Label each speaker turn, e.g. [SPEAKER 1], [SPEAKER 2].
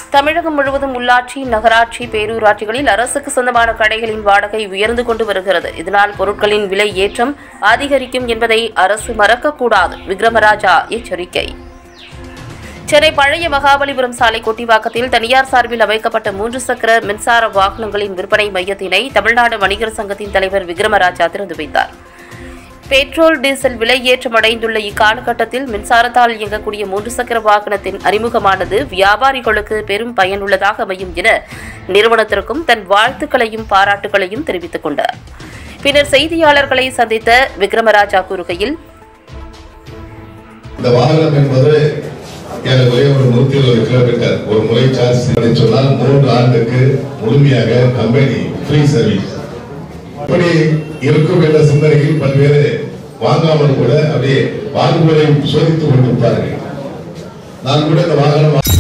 [SPEAKER 1] தமிழகம் முழுவதும் உள்ளாட்சி நகராட்சி பேரூராட்சிகளில் அரசுக்கு சொந்தமான கடைகளின் வாடகை உயர்ந்து கொண்டு வருகிறது இதனால் பொருட்களின் விலை ஏற்றம் அதிகரிக்கும் என்பதை அரசு மறக்கக்கூடாது விக்ரமராஜா எச்சரிக்கை சென்னை பழைய மகாபலிபுரம் சாலை கொட்டிவாக்கத்தில் தனியார் சார்பில் அமைக்கப்பட்ட மூன்று சக்கர மின்சார வாகனங்களின் விற்பனை மையத்தினை தமிழ்நாடு வணிகர் சங்கத்தின் தலைவர் விக்ரமராஜா திறந்து வைத்தார் பெட்ரோல் டீசல் விலை ஏற்றமடைந்துள்ள இக்காலகட்டத்தில் மின்சாரத்தால் இயங்கக்கூடிய மூன்று சக்கர வாகனத்தின் அறிமுகமானது வியாபாரிகளுக்கு பெரும் பயனுள்ளதாக அமையும் என நிறுவனத்திற்கும் தன் வாழ்த்துக்களையும் பாராட்டுகளையும் தெரிவித்துக் கொண்டார் பின்னர் செய்தியாளர்களை சந்தித்த விக்ரமராஜா கூறுகையில்
[SPEAKER 2] இந்த வாகனம் என்பது எனக்கு ஒரே ஒரு நூத்தி இருபது கிலோமீட்டர் ஒரு முறை சார்ஜ் செய்ய சொன்னால் மூன்று ஆண்டுக்கு முழுமையாக கம்பெனி ஃப்ரீ சர்வீஸ் இப்படி இருக்கும் என்ற சிந்தனையில் பல்வேறு வாங்காமல் கூட அப்படியே வாங்குவதை சோதித்துக் கொண்டிருப்பார்கள் நான் கூட இந்த வாகனம்